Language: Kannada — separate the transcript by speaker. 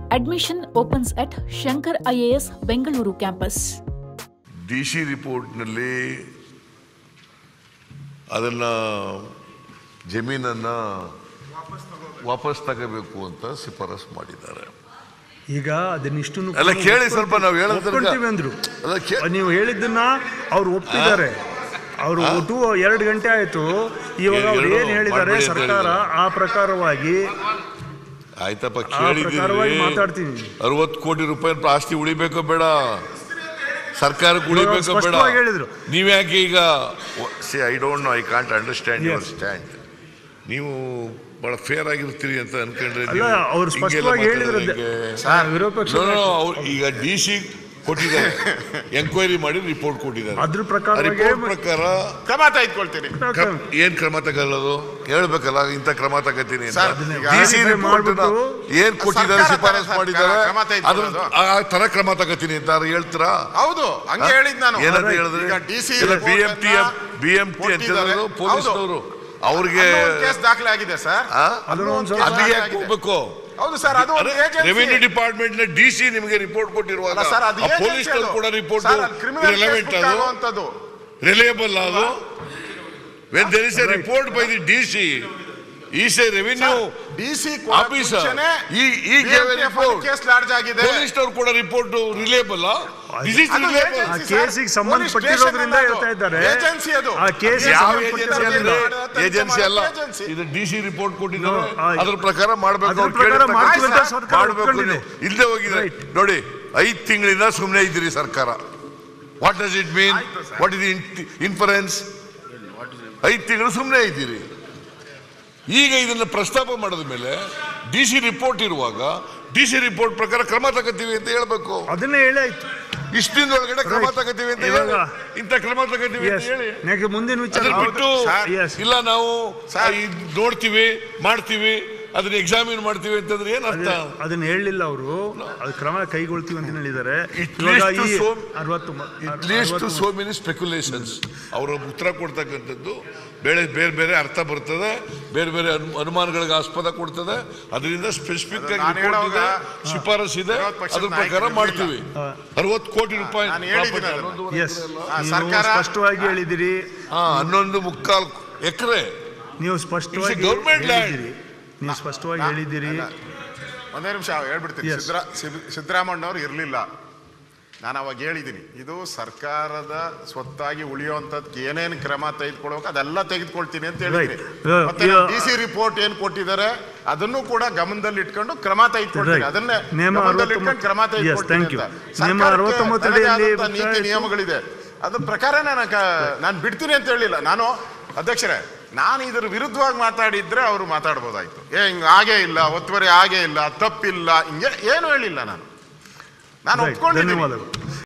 Speaker 1: Admission opens at Shankar IAS Bengaluru campus.
Speaker 2: D C ರಿಪೋರ್ಟ್ನಲ್ಲಿ ಅದನ್ನು ಜಮೀನನ್ನು ವಾಪಸ್ ತಗೋಬೇಕು ಅಂತ ಶಿಫಾರಸ್ ಮಾಡಿದ್ದಾರೆ
Speaker 3: ಈಗ ಅದನ್ನಿಷ್ಟು
Speaker 2: ಅಲ್ಲ ಕೇಳಿ ಸ್ವಲ್ಪ ನಾವು ಹೇಳೋದ್ ತನಕ.
Speaker 3: ಒಪ್ಕೊಳ್ತೀವಿ ಅಂದ್ರು
Speaker 2: ಅಲ್ಲ ಕೇ-
Speaker 3: ನೀವು ಹೇಳಿದ್ದನ್ನ ಅವ್ರು ಒಪ್ಪಿದ್ದಾರೆ ಅವರು ಟೂ ಎರಡು ಗಂಟೆ ಆಯ್ತು ಇವಾಗ ಅವ್ರು
Speaker 2: ಎರಡು
Speaker 3: ಏನ್ ಹೇಳಿದ್ದಾರೆ
Speaker 2: ಮಾಡ್ಬೇಡಿ ಅಂತ
Speaker 3: ಸರ್ಕಾರ ಆ ಪ್ರಕಾರವಾಗಿ
Speaker 2: ಆಯ್ತಪ್ಪ
Speaker 3: ಆ ಪ್ರಕಾರವಾಗಿ
Speaker 2: ಕೇಳಿದ್ದೀರಿ
Speaker 3: ಮಾತಾಡ್ತೀನಿ
Speaker 2: ಅರವತ್ತು ಕೋಟಿ ರೂಪಾಯಿ ಆಸ್ತಿ ಉಳಿಬೇಕೋ ಬೇಡ ಸರ್ಕಾರಕ್ಕೆ
Speaker 3: ಇವಾಗ
Speaker 2: ಉಳಿಬೇಕೋ ಬೇಡ
Speaker 3: ಸ್ಪಷ್ಟವಾಗಿ ಹೇಳಿದ್ರು.
Speaker 2: ನೀವ್ಯಾಕೆ ಈಗ see I don't know I can't understand your
Speaker 3: Yes.
Speaker 2: Stand ನೀವು ಬಹಳ ಫೇರ್ ಆಗಿರ್ತೀರಿ ಅಂತ ಅನ್ಕೊಂಡ್ರೆ
Speaker 3: ಅಲ್ಲ
Speaker 2: ನೀವು
Speaker 3: ಅವ್ರು
Speaker 2: ಹಿಂಗೆಲ್ಲ
Speaker 3: ಸ್ಪಷ್ಟವಾಗಿ
Speaker 2: ಮಾತಾಡಿದ್ರೆ
Speaker 3: ಹೇಳಿದ್ರು
Speaker 2: ಹೇಗೆ?
Speaker 3: ವಿರೋಧ ಪಕ್ಷ
Speaker 2: No, no, no, ಅವ್ರು ಈಗ ಡಿ ಸಿ ಕೊಟ್ಟಿದ್ದಾರೆ ಎಂಕ್ವೈರಿ ಮಾಡಿ ರಿಪೋರ್ಟ್ ಕೊಟ್ಟಿದ್ದಾರೆ
Speaker 3: ಅದ್ರ ಪ್ರಕಾರವಾಗಿ
Speaker 2: ರಿಪೋರ್ಟ್ ಪ್ರಕಾರ
Speaker 4: ಕ್ರಮ ತೆಗೆದುಕೊಳ್ತೀನಿ
Speaker 2: ಕ್ರಮ- ಏನ್ ಕ್ರಮ ತಗೊಳ್ಳೋದು ಹೇಳ್ಬೇಕಲ್ಲ ಇಂಥ ಕ್ರಮ ತಗತೀನಿ ಅಂತ
Speaker 4: ಸರ್, ಈಗ
Speaker 2: ಡಿ ಸಿ
Speaker 3: verify
Speaker 2: ರಿಪೋರ್ಟ್
Speaker 3: ಮಾಡ್ಬಿಟ್ಟು
Speaker 2: ಏನ್ ಕೊಟ್ಟಿದ್ದಾರೆ
Speaker 4: ಸರ್ಕಾರ
Speaker 2: ಶಿಫಾರಸ್
Speaker 4: ಸರ್ಕಾರ
Speaker 2: ಮಾಡಿದ್ದಾರೆ
Speaker 4: ಕ್ರಮ ತೆಗೆದುಕೊಳ್ಳೋದು.
Speaker 2: ಅದ್ರ ಆ ತರ ಕ್ರಮ ತಗತೀನಿ ಅಂತ ಯಾರು ಹೇಳ್ತೀರಾ
Speaker 4: ಹೌದು ಹಂಗೆ ಹೇಳಿದ್ ನಾನು
Speaker 2: ಏನಂತ ಹೇಳಿದ್ರೆ
Speaker 4: ಈಗ D C
Speaker 2: B M T B M T ಅಂತ ಪೊಲೀಸ್ನವರು ಅವ್ರಿಗೆ
Speaker 4: ಕೇಸ್ ದಾಖಲೆ ಆಗಿದೆ ಸರ್
Speaker 2: ಆ?
Speaker 3: ಅದನ್ನ ಒಂದ್
Speaker 4: case
Speaker 3: ಸ್ವಲ್ಪ-
Speaker 2: ಅಲ್ಲಿಗೆ
Speaker 4: ದಾಖಲೆ
Speaker 2: ಯಾಕೆ
Speaker 4: ಆಗಿದೆ.
Speaker 2: ಹೋಗ್ಬೇಕು
Speaker 4: ಹೌದು ಸರ್ ಅದು ಒಂದು agency.
Speaker 2: ರೆವಿನ್ಯೂ ಡಿಪಾರ್ಟ್ಮೆಂಟ್ ನ ಡಿ ಸಿ ನಿಮಗೆ ರಿಪೋರ್ಟ್ ಕೊಟ್ಟಿರುವಾಗ
Speaker 4: ಅಲ್ಲ ಸರ್ ಅದು agency
Speaker 2: ಪೊಲೀಸ್
Speaker 4: ಅದು.
Speaker 2: ಕೂಡ ರಿಪೋರ್ಟ್
Speaker 4: ಸರ್, ಅದು criminal
Speaker 2: ರಿಲೆವೆಂಟ್
Speaker 4: case book
Speaker 2: ಅದು
Speaker 4: ಆಗುವಂಥದ್ದು.
Speaker 2: ರಿಲೇಬಲ್ ಅದು when there is a report by the D C is a revenue
Speaker 4: DC
Speaker 2: Officer,
Speaker 4: ಮುಂಚೆನೆ
Speaker 2: ಈ- ಈ gave a
Speaker 4: BMTF
Speaker 2: report.
Speaker 4: Case lodge ಆಗಿದೆ
Speaker 2: ಪೊಲೀಸ್ನವ್ರು ಕೂಡ ರಿಪೋರ್ಟ್ ರಿಲೇಬಲ್ ದಿಸ್ ಇಸ್
Speaker 4: ಅದು
Speaker 2: ರಿಲೇಬಲ್
Speaker 3: ಆ
Speaker 4: agency,
Speaker 3: ಕೇಸಿಗೆ
Speaker 4: ಸರ್.
Speaker 3: ಸಂಬಂಧಪಟ್ಟಿರೋದ್ರಿಂದ
Speaker 4: police
Speaker 3: ಹೇಳ್ತಾ ಇದ್ದಾರೆ
Speaker 4: station Agency ಅದು.
Speaker 3: ಆ ಕೇಸಿಗೆ
Speaker 2: ಯಾವ
Speaker 3: ಸಂಬಂಧಪಟ್ಟಿರೋದ್ರಿಂದ
Speaker 2: ಏಜೆನ್ಸಿ ಏಜೆನ್ಸಿ ಅಲ್ಲ
Speaker 4: Agency.
Speaker 2: ಇದು ಡಿ ಸಿ ರಿಪೋರ್ಟ್ ಕೊಟ್ಟಿದ್ದಾರೆ
Speaker 3: No, ಆ-
Speaker 2: ಅದ್ರ ಪ್ರಕಾರ ಮಾಡ್ಬೇಕು
Speaker 3: ಅದ್ರ
Speaker 2: ಅವ್ರು
Speaker 3: ಪ್ರಕಾರ
Speaker 2: ಕೇಳಿದ
Speaker 3: ಮಾಡ್ತೀವಿ ಅಂತ
Speaker 2: ತಕ್ಷಣ
Speaker 3: ಸರ್ಕಾರ
Speaker 2: ಮಾಡ್ಬೇಕು
Speaker 3: ಒಪ್ಕೊಂಡಿದೆ.
Speaker 2: ನೀವು. ಇಲ್ದೇ ಹೋಗಿದೆ
Speaker 3: Right.
Speaker 2: ನೋಡಿ ಐದ್ ತಿಂಗಳಿಂದ ಸುಮ್ಮನೆ ಇದ್ದೀರಿ ಸರ್ಕಾರ ವಾಟ್ ಡಸ್ ಇಟ್ ಮೀನ್
Speaker 4: ಆಯ್ತು ಸರ್.
Speaker 2: ವಾಟ್ ಇಸ್ ಇನ್ಫರೆನ್ಸ್ ಐದ್ ತಿಂಗಳು ಸುಮ್ಮನೆ ಇದ್ದೀರಿ ಈಗ ಇದನ್ನ ಪ್ರಸ್ತಾಪ ಮಾಡಿದ ಮೇಲೆ ಡಿ ಸಿ ರಿಪೋರ್ಟ್ ಇರುವಾಗ ಡಿ ಸಿ ರಿಪೋರ್ಟ್ ಪ್ರಕಾರ ಕ್ರಮ ತಗೋತೀವಿ ಅಂತ ಹೇಳ್ಬೇಕು
Speaker 3: ಅದನ್ನೇ ಹೇಳಿ ಆಯ್ತು
Speaker 2: ಇಷ್ಟ ದಿನದೊಳಗಡೆ ಕ್ರಮ
Speaker 3: Right.
Speaker 2: ತಗೋತೀವಿ ಅಂತ
Speaker 3: ಇವಾಗ-
Speaker 2: ಹೇಳಿ ಇಂಥ ಕ್ರಮ ತಗೋತೀವಿ ಅಂತ
Speaker 3: ಎಸ್
Speaker 2: ಹೇಳಿ
Speaker 3: ನೆಕ್ಸ್ಟ್ ಮುಂದಿನ ವಿಚಾರ
Speaker 2: ಅದನ್ನ ಬಿಟ್ಟು
Speaker 4: ಸರ್,
Speaker 3: Yes.
Speaker 2: ಇಲ್ಲ ನಾವು
Speaker 4: ಸರ್.
Speaker 2: ಇದ್ ನೋಡ್ತೀವಿ ಮಾಡ್ತೀವಿ ಅದನ್ನ ಎಕ್ಸಾಮಿನ್ ಮಾಡ್ತೀವಿ ಅಂತಂದ್ರೆ ಏನ್ ಅರ್ಥ
Speaker 3: ಅದನ್ನ ಹೇಳಲಿಲ್ಲ ಅವರು ಅದು ಕ್ರಮ ಕೈಗೊಳ್ತೀವಿ ಅಂತ ಹೇಳಿದ್ದಾರೆ
Speaker 2: It
Speaker 3: ಇವಾಗ
Speaker 2: leads to
Speaker 3: ಈ
Speaker 2: so-
Speaker 3: ಅರವತ್ತು
Speaker 2: at least to so many speculations ಅವರು ಉತ್ತರ ಕೊಡ್ತಕ್ಕಂಥದ್ದು ಬೇರೆ ಬೇರೆ ಬೇರೆ ಅರ್ಥ ಬರ್ತದೆ ಬೇರೆ ಬೇರೆ ಅನು- ಅನುಮಾನಗಳಿಗೆ ಆಸ್ಪದ ಕೊಡ್ತದೆ ಅದರಿಂದ ಸ್ಪೆಸಿಫಿಕ್
Speaker 4: ಅದು
Speaker 2: ಆಗಿ
Speaker 4: ನಾನು
Speaker 2: report ಇದೆ
Speaker 4: ಹೇಳುವಾಗ
Speaker 2: ಶಿಫಾರಸ್ ಇದೆ
Speaker 4: ವಿರೋಧ ಪಕ್ಷದ
Speaker 2: ಅದ್ರ ಪ್ರಕಾರ
Speaker 4: ನಾಯಕರು
Speaker 2: ಮಾಡ್ತೀವಿ ಅರವತ್ತು ಕೋಟಿ ರೂಪಾಯಿ
Speaker 4: ನಾನು ಹೇಳಿದ್ದೀನಿ
Speaker 2: property,
Speaker 4: ಅದನ್ನ.
Speaker 2: ಹನ್ನೊಂದು
Speaker 3: ಎಸ್
Speaker 4: ಆ,
Speaker 3: ನೀವು
Speaker 4: ಸರ್ಕಾರ-
Speaker 3: ಸ್ಪಷ್ಟವಾಗಿ ಹೇಳಿದಿರಿ
Speaker 2: ಹಾ ಹನ್ನೊಂದು ಮುಕ್ಕಾಲ್ ಎಕರೆ
Speaker 3: ನೀವು ಸ್ಪಷ್ಟವಾಗಿ
Speaker 2: It's a government land.
Speaker 3: ಹೇಳಿದಿರಿ ನೀವು ಸ್ಪಷ್ಟವಾಗಿ ಹೇಳಿದಿರಿ
Speaker 4: ಒಂದೇ ನಿಮಿಷ ಹೇಳ್ಬಿಡ್ತೀನಿ
Speaker 3: Yes.
Speaker 4: ಸಿದ್ದರಾ ಸಿದ್- ಸಿದ್ದರಾಮಣ್ಣವ್ರು ಇರಲಿಲ್ಲ ನಾನು ಅವಾಗ ಹೇಳಿದ್ದೀನಿ ಇದು ಸರ್ಕಾರದ ಸ್ವತ್ತಾಗಿ ಉಳಿಯುವಂಥದ್ದು ಏನೇನು ಕ್ರಮ ತೆಗೆದುಕೊಳ್ಬೇಕು ಅದೆಲ್ಲ ತೆಗೆದುಕೊಳ್ತೀನಿ ಅಂತ ಹೇಳಿದ್ದೀನಿ
Speaker 3: Right. Yeah,
Speaker 4: ಮತ್ತೆ
Speaker 3: yeah.
Speaker 4: ಡಿ ಸಿ ರಿಪೋರ್ಟ್ ಏನ್ ಕೊಟ್ಟಿದ್ದಾರೆ ಅದನ್ನು ಕೂಡ ಗಮನದಲ್ಲಿ ಇಟ್ಕೊಂಡು ಕ್ರಮ ತೆಗೆದುಕೊಳ್ತೀನಿ
Speaker 3: Right.
Speaker 4: ಅದನ್ನೇ
Speaker 3: ನೇಮ
Speaker 4: ಗಮನದಲ್ಲಿ
Speaker 3: ಅರವತ್ತೊಂಬತ್ತು-
Speaker 4: ಇಟ್ಕೊಂಡು ಕ್ರಮ ತೆಗೆದುಕೊಳ್ತೀನಿ
Speaker 3: Yes, thank you.
Speaker 4: ಅಂತ.
Speaker 3: ನೇಮ
Speaker 4: ಸರ್ಕಾರಕ್ಕೆ
Speaker 3: ಅರವತ್ತೊಂಬತ್ತು
Speaker 4: ತನ್ನದೇ
Speaker 3: ಅಡಿಯಲ್ಲಿ
Speaker 4: ಆದಂಥ ನೀತಿ
Speaker 3: ಗೊತ್ತಾಯ್ತು.
Speaker 4: ನಿಯಮಗಳಿದೆ ಅದ್ರ ಪ್ರಕಾರ ನಾನು ನಾನು ಬಿಡ್ತೀನಿ ಅಂತ ಹೇಳಿಲ್ಲ ನಾನು ಅಧ್ಯಕ್ಷರೇ ನಾನು ಇದ್ರ ವಿರುದ್ಧವಾಗಿ ಮಾತಾಡಿದ್ರೆ ಅವರು ಮಾತಾಡ್ಬೋದಾಯ್ತು ಏ ಹಿಂಗ್ ಹಾಗೇ ಇಲ್ಲ ಒತ್ತುವರಿ ಹಾಗೇ ಇಲ್ಲ ತಪ್ಪಿಲ್ಲ ಹಿಂಗೆ ಏನು ಹೇಳಿಲ್ಲ ನಾನು ನಾನು
Speaker 3: Right.
Speaker 4: ಒಪ್ಕೊಂಡಿದ್ದೀನಿ
Speaker 3: ಧನ್ಯವಾದಗಳು